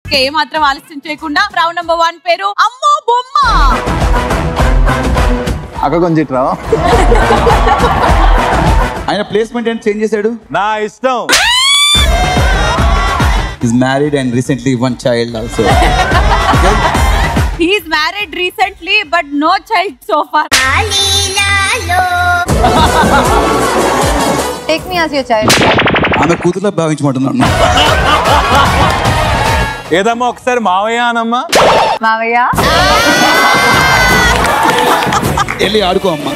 ఏ మాత్రం ఆలస్యం చేయకుండా రౌండ్ నెంబర్ వన్ పేరు అమ్మో బొమ్మ అక్క కొంచెం ఇట్రా ఆయన ప్లేస్మెంట్ ఏంటి చేంజ్ చేశాడు నా ఇష్టం is married and recently one child also he is married recently but no child so far take me as your child ఆమె కూతుర్లో భావించమంటున్నాను ఏదమ్మా ఒకసారి మావయ్య అనమ్మా మావయ్య వెళ్ళి ఆడుకో అమ్మా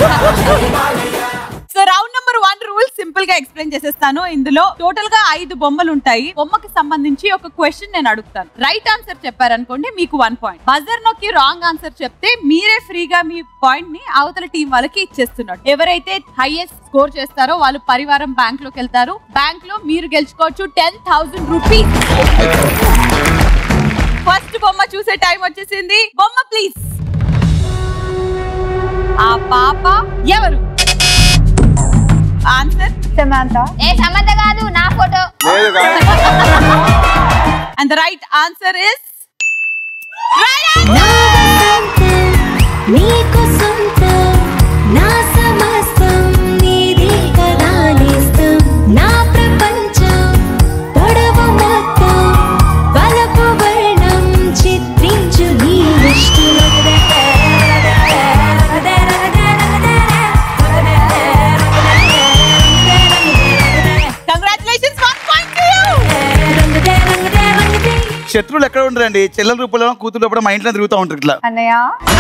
so round number one rule simple గా ఎక్స్ప్లెయిన్ చేసేస్తాను ఇందులో టోటల్ గా ఐదు బొమ్మలు ఉంటాయి బొమ్మకి సంబంధించి ఒక క్వశ్చన్ నేను అడుగుతాను రైట్ ఆన్సర్ చెప్పారనుకోండి మీకు వన్ పాయింట్ బజర్ నొక్కి రాంగ్ ఆన్సర్ చెప్తే మీరే ఫ్రీగా మీ పాయింట్ ని అవతల టీం వాళ్ళకి ఇచ్చేస్తున్నారు ఎవరైతే హైయెస్ట్ స్కోర్ చేస్తారో వాళ్ళు పరివారం బ్యాంక్ లోకి వెళ్తారు బ్యాంక్ లో మీరు గెలుచుకోవచ్చు టెన్ థౌసండ్ రూపీస్ ఫస్ట్ బొమ్మ చూసే టైం వచ్చేసింది బొమ్మ ప్లీజ్ ఆ పాప ఎవరు ఆన్సర్ సమాంత ఏ సంబంధ కాదు నా ఫోటో లేదు కాదు. And the right answer is నీకు సొంతం నా సమస్తం నీదే కదా నేస్తం నా ప్రపంచం పొడవు మొత్తం బలపు వర్ణం చిత్రించు నీ congratulations one point to you శత్రువులు ఎక్కడ ఉండరండి చెల్లెల రూపంలో కూతురు రూపంలో మా ఇంట్లో తిరుగుతూ ఉంటారు ఇట్లా అన్నయ్య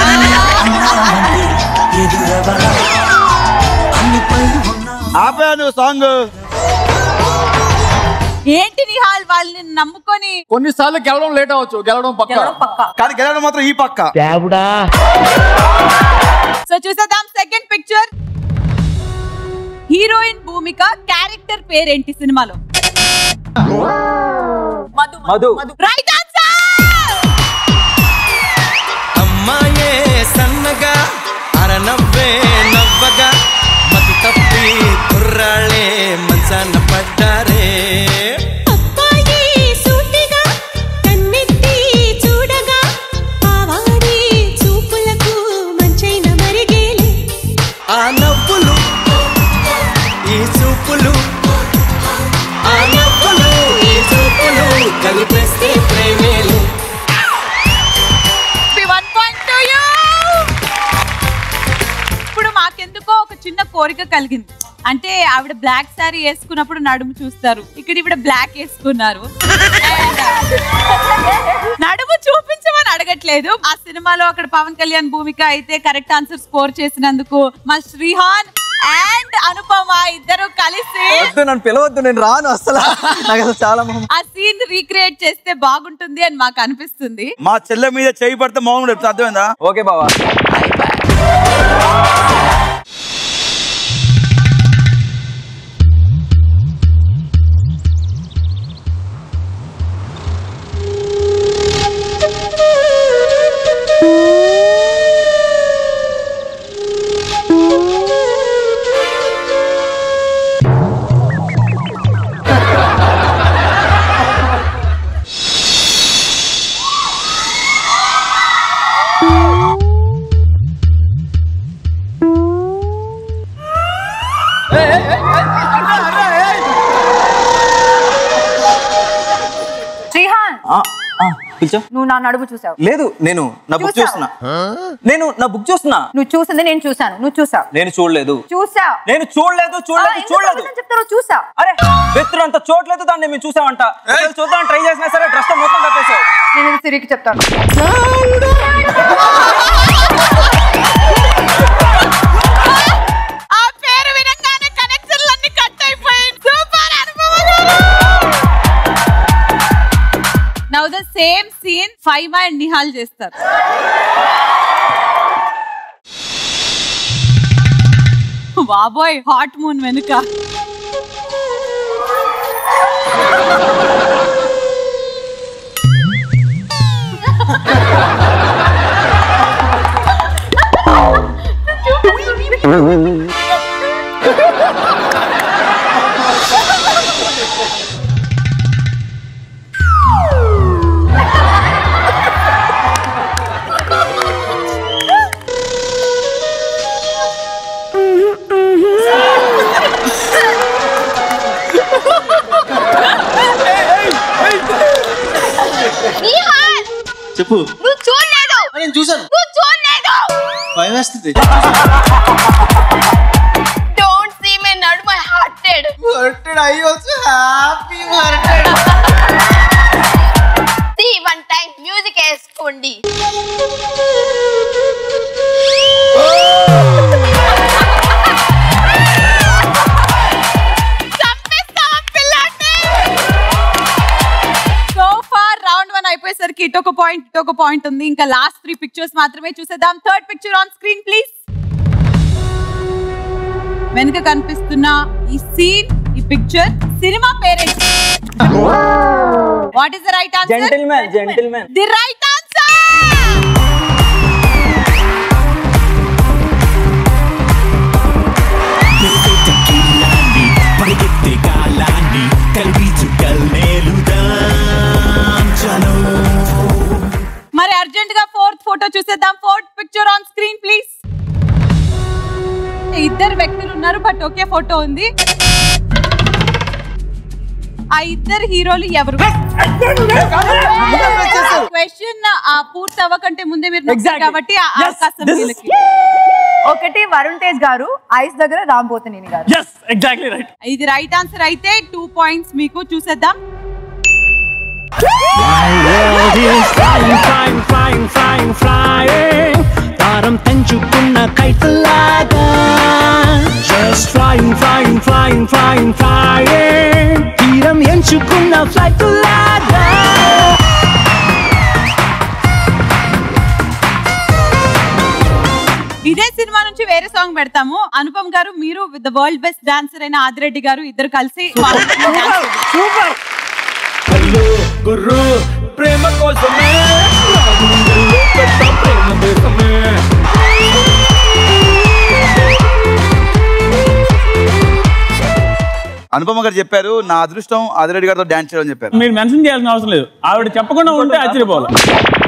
ఆపాను సాంగ్ ఏంటి నిహాల్ వాళ్ళని నమ్ముకొని కొన్నిసార్లు గెలవడం లేట్ అవ్వచ్చు గెలవడం పక్క కానీ గెలవడం మాత్రం ఈ పక్క సో చూసేద్దాం second picture heroine Bhumika character పేరేంటి సినిమాలో మధు రైట్ ఆన్సర్ అమ్మాయే సన్నగా అరనవ్వే నవ్వగా మతి తప్పి కుర్రాళ్ళే మంచాన పడ్డారే అబ్బాయి సూటిగా కన్నెత్తి చూడగా ఆవాడి చూపులకు మంచైన మరిగేలే ఆ నవ్వులు ఈ చూపులు ఆ నవ్వులు ఈ చూపులు కలిపేస్తే ప్రేమేలు వన్ పాయింట్ టు యు ఇప్పుడు మాకెందుకో ఒక చిన్న కోరిక కలిగింది అంటే ఆవిడ బ్లాక్ శారీ వేసుకున్నప్పుడు నడుము చూస్తారు ఇక్కడ ఇవిడ బ్లాక్ వేసుకున్నారు నడుము చూపించమని అడగట్లేదు ఆ సినిమాలో అక్కడ పవన్ కళ్యాణ్ భూమిక అయితే కరెక్ట్ ఆన్సర్ స్కోర్ చేసినందుకు మా శ్రీహాన్ అండ్ అనుపమ ఇద్దరు కలిసి వద్దు నన్ను పిలవద్దు నేను రాను అసలు నాకు అసలు చాలా మొహం ఆ సీన్ రీక్రియేట్ చేస్తే బాగుంటుంది అని మాకు అనిపిస్తుంది మా చెల్లె మీద చేయి పడితే మౌనం చెప్తా అర్థమైందా ఓకే బావా శ్రీహాన్ పిలిచా నువ్వు నా నడుము చూసావు లేదు నేను నా బుక్ చూసావా? చూస్తున్నా నేను నా బుక్ చూస్తున్నా నువ్వు చూసింది నేను చూసాను నువ్వు చూసావు నేను చూడలేదు చూసావు నేను చూడలేదు చూడలేదు చూడలేదు చెప్తారో చూసా అరే వ్యక్తులు అంత చూడలేదు దాన్ని మేము చూసామంట ఒకవేళ చూద్దాం ట్రై చేసినా సరే డ్రెస్ మొత్తం కప్పేసావు నేను ఇది సిరికి చెప్తాను ఆ పేరు వినంగానే కనెక్షన్లు అన్ని కట్ అయిపోయాయి సూపర్ అనుభవం now the same scene Faima and Nihal చేస్తారు బాబోయ్ హాట్ మూన్ వెనుక చెప్పు నువ్వు చూడలేదు నేను చూసాను నువ్వు చూడలేదు భయం వేస్తుంది డోంట్ సీ మై నడు my hearted I also happy hearted see one time music వేసుకోండి చంపేస్తావా పిల్లాడిని? సో ఫార్ రౌండ్ వన్ అయిపోయేసరికి ఇటు ఒక పాయింట్ ఇటు ఒక పాయింట్ ఉంది ఇంకా లాస్ట్ త్రీ పిక్చర్స్ మాత్రమే చూసేద్దాం third picture on screen please వెనుక కనిపిస్తున్న ఈ సీన్ ఈ పిక్చర్ సినిమా పేరెంట్స్ what is the right answer gentlemen gentlemen the right answer పరిగెత్తే కాలాన్ని కలిగించుకల్నేలుదాం చలో మరి అర్జెంట్ గా ఫోర్త్ ఫోటో చూసేద్దాం fourth picture on screen please ఇద్దరు వ్యక్తులు ఉన్నారు బట్ ఒకే ఫోటో ఉంది ఆ ఇద్దరు హీరోలు ఎవరు క్వశ్చన్ పూర్తి అవ్వకంటే ముందే మీరు నొక్కారు Exactly. కాబట్టి ఆ Yes, అవకాశం this is- వీళ్ళకి ఒకటి వరుణ్ తేజ్ గారు ఐస్ దగ్గర Ram Pothineni garu yes exactly right ఇది రైట్ ఆన్సర్ అయితే టూ పాయింట్స్ మీకు చూసేద్దాం flying, flying, flying, flying, flying. తారం తెంచుకున్న కైతలాగా Just flying, flying, flying, flying, flying. తీరం ఎంచుకున్న ఫ్లైట్ లాగా ఇదే సినిమా నుంచి వేరే సాంగ్ పెడతాము అనుపమ్ గారు మీరు with the world best dancer అయిన ఆదిరెడ్డి గారు ఇద్దరు కలిసి సూపర్ హలో గుర్రు ప్రేమ కోసమే నా గుండెల్లో పెద్ద ప్రేమ దేశమే అనుపమ గారు చెప్పారు నా అదృష్టం ఆదిరెడ్డి గారితో డాన్స్ చేయడం చెప్పారు మీరు మెన్షన్ చేయాల్సిన అవసరం లేదు ఆవిడ చెప్పకుండా ఉంటే ఆశ్చర్యపోవాలి